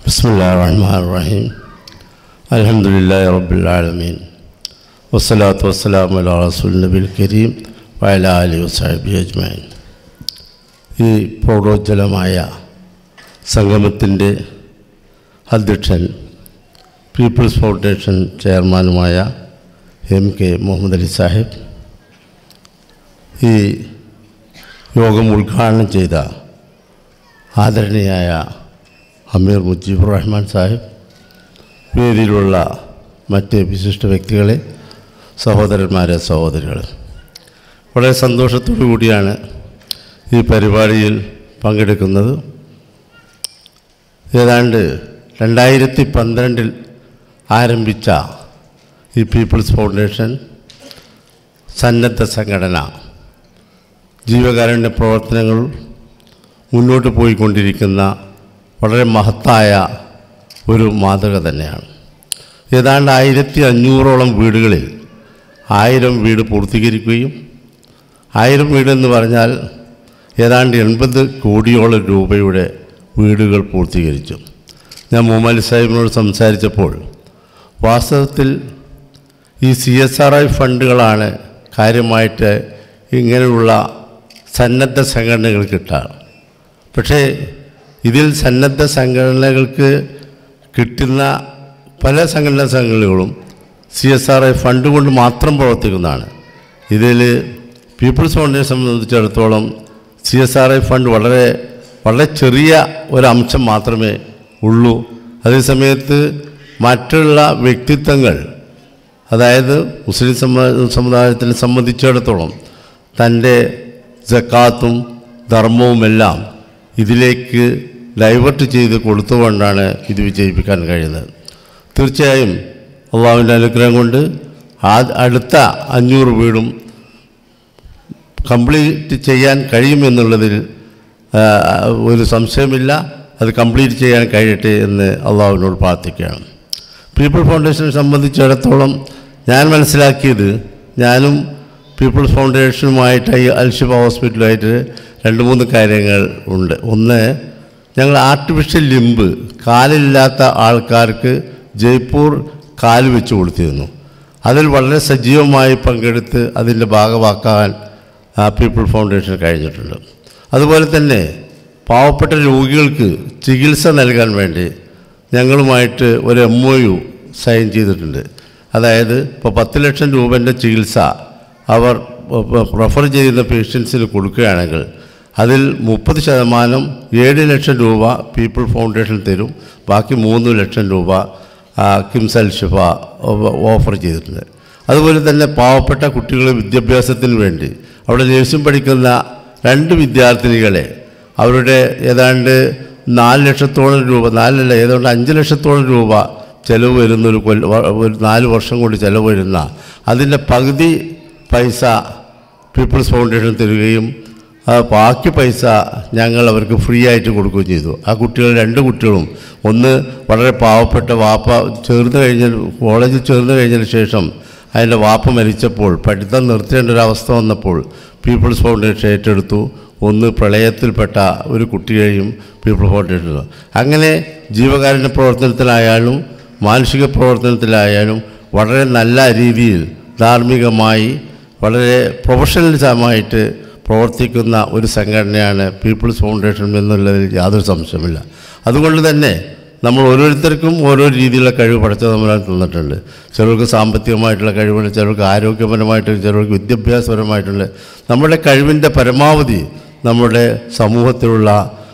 بسم الله الرحمن الرحيم الحمد لله رب العالمين والصلاة والسلام على رسول النبي الكريم وعلى آله وصحبه أجمعين ഈ പ്രൗഢോജ്വലമായ സംഗമത്തിൻ്റെ അധ്യക്ഷൻ പീപ്പിൾസ് ഫൗണ്ടേഷൻ ചെയർമാനുമായ എം കെ മുഹമ്മദ് അലി സാഹിബ് ഈ യോഗം ഉദ്ഘാടനം ചെയ്ത ആദരണീയായ അമീർ മുജീബുർ റഹ്മാൻ സാഹിബ് വേദിയിലുള്ള മറ്റ് വിശിഷ്ട വ്യക്തികളെ സഹോദരന്മാരെ സഹോദരികൾ വളരെ സന്തോഷത്തോടു കൂടിയാണ് ഈ പരിപാടിയിൽ പങ്കെടുക്കുന്നത് ഏതാണ്ട് രണ്ടായിരത്തി പന്ത്രണ്ടിൽ ആരംഭിച്ച ഈ പീപ്പിൾസ് ഫൗണ്ടേഷൻ സന്നദ്ധ സംഘടന ജീവകാരുണ്യ പ്രവർത്തനങ്ങൾ മുന്നോട്ട് പോയിക്കൊണ്ടിരിക്കുന്ന വളരെ മഹത്തായ ഒരു മാതൃക തന്നെയാണ് ഏതാണ്ട് ആയിരത്തി അഞ്ഞൂറോളം വീടുകളിൽ ആയിരം വീട് പൂർത്തീകരിക്കുകയും ആയിരം വീടെന്ന് പറഞ്ഞാൽ ഏതാണ്ട് എൺപത് കോടിയോളം രൂപയുടെ വീടുകൾ പൂർത്തീകരിച്ചു ഞാൻ മുഹമ്മദ് സാഹിബിനോട് സംസാരിച്ചപ്പോൾ വാസ്തവത്തിൽ ഈ സി എസ് ആർ ഐ ഫണ്ടുകളാണ് കാര്യമായിട്ട് ഇങ്ങനെയുള്ള സന്നദ്ധ സംഘടനകൾ കിട്ടാറ് പക്ഷേ ഇതിൽ സന്നദ്ധ സംഘടനകൾക്ക് കിട്ടുന്ന പല സംഘടനാ സംഘടനകളും C S R I fund കൊണ്ട് മാത്രം പ്രവർത്തിക്കുന്നതാണ് ഇതിൽ പീപ്പിൾസ് ഫൗണ്ടേഷൻ സംബന്ധിച്ചിടത്തോളം C S R I fund വളരെ വളരെ ചെറിയ ഒരംശം മാത്രമേ ഉള്ളൂ അതേസമയത്ത് മറ്റുള്ള വ്യക്തിത്വങ്ങൾ അതായത് മുസ്ലിം സമുദായത്തിനെ സംബന്ധിച്ചിടത്തോളം തൻ്റെ ജക്കാത്തും ധർമ്മവുമെല്ലാം ഇതിലേക്ക് ഡൈവേർട്ട് ചെയ്ത് കൊടുത്തുകൊണ്ടാണ് ഇത് വിജയിപ്പിക്കാൻ കഴിയുന്നത് തീർച്ചയായും അള്ളാഹുവിൻ്റെ അനുഗ്രഹം കൊണ്ട് ആ അടുത്ത അഞ്ഞൂറ് വീടും കംപ്ലീറ്റ് ചെയ്യാൻ കഴിയുമെന്നുള്ളതിൽ ഒരു സംശയമില്ല അത് കംപ്ലീറ്റ് ചെയ്യാൻ കഴിയട്ടെ എന്ന് അള്ളാഹുവിനോട് പ്രാർത്ഥിക്കുകയാണ് പീപ്പിൾ ഫൗണ്ടേഷനെ സംബന്ധിച്ചിടത്തോളം ഞാൻ മനസ്സിലാക്കിയത് ഞാനും പീപ്പിൾസ് ഫൗണ്ടേഷനുമായിട്ട് ഈ അൽഷിഫ ഹോസ്പിറ്റലുമായിട്ട് രണ്ട് മൂന്ന് കാര്യങ്ങൾ ഉണ്ട് ഒന്ന് ഞങ്ങൾ ആർട്ടിഫിഷ്യൽ ലിംബ് കാലില്ലാത്ത ആൾക്കാർക്ക് ജയ്പൂർ കാല് വെച്ച് കൊടുത്തിരുന്നു അതിൽ വളരെ സജീവമായി പങ്കെടുത്ത് അതിൻ്റെ ഭാഗമാക്കാൻ പീപ്പിൾ ഫൗണ്ടേഷൻ കഴിഞ്ഞിട്ടുണ്ട് അതുപോലെ തന്നെ പാവപ്പെട്ട രോഗികൾക്ക് ചികിത്സ നൽകാൻ വേണ്ടി ഞങ്ങളുമായിട്ട് ഒരു എം ഒ യു സൈൻ ചെയ്തിട്ടുണ്ട് അതായത് ഇപ്പോൾ പത്ത് ലക്ഷം രൂപൻ്റെ ചികിത്സ അവർ റെഫർ ചെയ്യുന്ന പേഷ്യൻസിന് കൊടുക്കുകയാണെങ്കിൽ അതിൽ മുപ്പത് ശതമാനം ഏഴ് ലക്ഷം രൂപ പീപ്പിൾ ഫൗണ്ടേഷൻ തരും ബാക്കി മൂന്ന് ലക്ഷം രൂപ കിംസ് അൽ ഷിഫ ഓഫർ ചെയ്തിട്ടുണ്ട് അതുപോലെ തന്നെ പാവപ്പെട്ട കുട്ടികളുടെ വിദ്യാഭ്യാസത്തിന് വേണ്ടി അവിടെ നേഴ്സിംഗ് പഠിക്കുന്ന രണ്ട് വിദ്യാർത്ഥിനികളെ അവരുടെ ഏതാണ്ട് നാല് ലക്ഷത്തോളം രൂപ നാലല്ല ഏതാണ്ട് അഞ്ച് ലക്ഷത്തോളം രൂപ ചിലവ് വരുന്ന ഒരു കൊല്ല ഒരു നാല് വർഷം കൊണ്ട് ചിലവ് വരുന്ന അതിൻ്റെ പകുതി പൈസ പീപ്പിൾസ് ഫൗണ്ടേഷൻ തരികയും ബാക്കി പൈസ ഞങ്ങൾ അവർക്ക് ഫ്രീ ആയിട്ട് കൊടുക്കുകയും ചെയ്തു ആ കുട്ടികൾ രണ്ട് കുട്ടികളും ഒന്ന് വളരെ പാവപ്പെട്ട വാപ്പ ചേർന്ന് കഴിഞ്ഞ കോളേജിൽ ചേർന്ന് കഴിഞ്ഞതിന് ശേഷം അതിൻ്റെ വാപ്പ മരിച്ചപ്പോൾ പഠിത്തം നിർത്തേണ്ട ഒരു അവസ്ഥ വന്നപ്പോൾ പീപ്പിൾസ് ഫൗണ്ടേഷൻ ഏറ്റെടുത്തു ഒന്ന് പ്രളയത്തിൽപ്പെട്ട ഒരു കുട്ടിയെയും പീപ്പിൾ ഫൗണ്ടേഷൻ അങ്ങനെ ജീവകാരുണ്യ പ്രവർത്തനത്തിലായാലും മാനസിക പ്രവർത്തനത്തിലായാലും വളരെ നല്ല രീതിയിൽ ധാർമ്മികമായി വളരെ പ്രൊഫഷണലിസമായിട്ട് പ്രവർത്തിക്കുന്ന ഒരു സംഘടനയാണ് പീപ്പിൾസ് ഫൗണ്ടേഷൻ എന്നുള്ളതിൽ യാതൊരു സംശയമില്ല അതുകൊണ്ട് തന്നെ നമ്മൾ ഓരോരുത്തർക്കും ഓരോ രീതിയിലുള്ള കഴിവ് പഠിച്ച നമ്മളാൽ തന്നിട്ടുണ്ട് ചിലർക്ക് സാമ്പത്തികമായിട്ടുള്ള കഴിവുണ്ട് ചിലർക്ക് ആരോഗ്യപരമായിട്ട് ചിലർക്ക് വിദ്യാഭ്യാസപരമായിട്ടുള്ള നമ്മുടെ കഴിവിൻ്റെ പരമാവധി നമ്മുടെ സമൂഹത്തിലുള്ള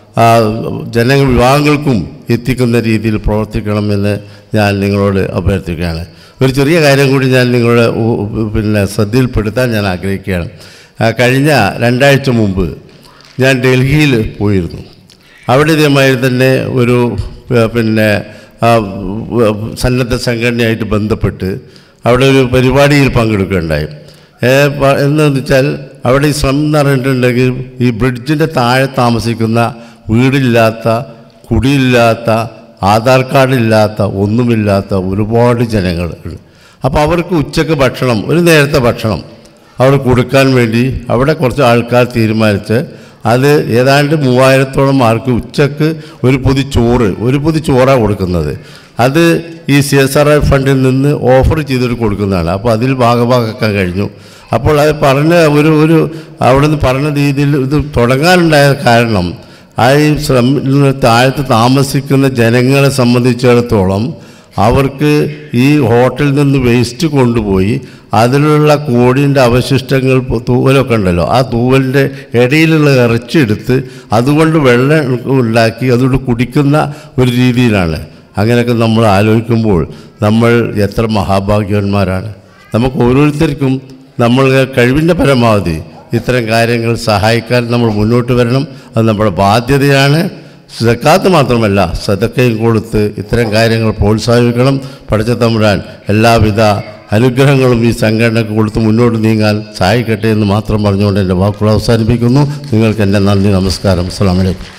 ജന വിഭാഗങ്ങൾക്കും എത്തിക്കുന്ന രീതിയിൽ പ്രവർത്തിക്കണമെന്ന് ഞാൻ നിങ്ങളോട് അഭ്യർത്ഥിക്കുകയാണ് ഒരു ചെറിയ കാര്യം കൂടി ഞാൻ നിങ്ങളുടെ പിന്നെ ശ്രദ്ധയിൽപ്പെടുത്താൻ ഞാൻ ആഗ്രഹിക്കുകയാണ് കഴിഞ്ഞ രണ്ടാഴ്ച മുമ്പ് ഞാൻ ഡൽഹിയിൽ പോയിരുന്നു അവിടെ ഇതേമാതിരി തന്നെ ഒരു പിന്നെ സന്നദ്ധ സംഘടനയായിട്ട് ബന്ധപ്പെട്ട് അവിടെ ഒരു പരിപാടിയിൽ പങ്കെടുക്കുകയുണ്ടായി എന്ന് വെച്ചാൽ അവിടെ ഈ ശ്രമം എന്ന് പറഞ്ഞിട്ടുണ്ടെങ്കിൽ ഈ ബ്രിഡ്ജിൻ്റെ താഴെ താമസിക്കുന്ന വീടില്ലാത്ത കുടിയില്ലാത്ത ആധാർ കാർഡില്ലാത്ത ഒന്നുമില്ലാത്ത ഒരുപാട് ജനങ്ങൾ ഉണ്ട് അപ്പോൾ അവർക്ക് ഉച്ചക്ക് ഭക്ഷണം ഒരു നേരത്തെ ഭക്ഷണം അവർ കൊടുക്കാൻ വേണ്ടി അവിടെ കുറച്ച് ആൾക്കാർ തീരുമാനിച്ച് അത് ഏതാണ്ട് മൂവായിരത്തോളം ആൾക്ക് ഉച്ചക്ക് ഒരു പൊതി ചോറ് ഒരു പൊതി ചോറാണ് കൊടുക്കുന്നത് അത് ഈ സി എസ് ആർ ഐ ഫണ്ടിൽ നിന്ന് ഓഫർ ചെയ്തിട്ട് കൊടുക്കുന്നതാണ് അപ്പോൾ അതിൽ ഭാഗഭാഗമാക്കാൻ കഴിഞ്ഞു അപ്പോൾ അത് പറഞ്ഞ ഒരു ഒരു അവിടെ നിന്ന് പറഞ്ഞ രീതിയിൽ ഇത് തുടങ്ങാനുണ്ടായ കാരണം ആ ഈ ശ്രമ താഴത്ത് താമസിക്കുന്ന ജനങ്ങളെ സംബന്ധിച്ചിടത്തോളം അവർക്ക് ഈ ഹോട്ടലിൽ നിന്ന് വേസ്റ്റ് കൊണ്ടുപോയി അതിലുള്ള കോടിൻ്റെ അവശിഷ്ടങ്ങൾ പൊ- തൂവലൊക്കെ ഉണ്ടല്ലോ ആ തൂവലിൻ്റെ ഇടയിലുള്ള ഇറച്ചി എടുത്ത് അതുകൊണ്ട് വെള്ളം ഉണ്ടാക്കി അതുകൊണ്ട് കുടിക്കുന്ന ഒരു രീതിയിലാണ് അങ്ങനെയൊക്കെ നമ്മൾ ആലോചിക്കുമ്പോൾ നമ്മൾ എത്ര മഹാഭാഗ്യവന്മാരാണ് നമുക്ക് ഓരോരുത്തർക്കും നമ്മൾ കഴിവിൻ്റെ പരമാവധി ഇത്തരം കാര്യങ്ങൾ സഹായിക്കാൻ നമ്മൾ മുന്നോട്ട് വരണം അത് നമ്മുടെ ബാധ്യതയാണ് സക്കാത്ത് മാത്രമല്ല സദക്കയും കൊടുത്ത് ഇത്തരം കാര്യങ്ങൾ പ്രോത്സാഹിപ്പിക്കണം പഠിച്ച തമ്പുരാൻ എല്ലാവിധ അനുഗ്രഹങ്ങളും ഈ സംഘടനയ്ക്ക് കൊടുത്ത് മുന്നോട്ട് നീങ്ങാൻ സഹായിക്കട്ടെ എന്ന് മാത്രം പറഞ്ഞുകൊണ്ട് എൻ്റെ വാക്കുകൾ അവസാനിപ്പിക്കുന്നു നിങ്ങൾക്ക് എൻ്റെ നന്ദി നമസ്കാരം അസ്സാം വലൈക്കും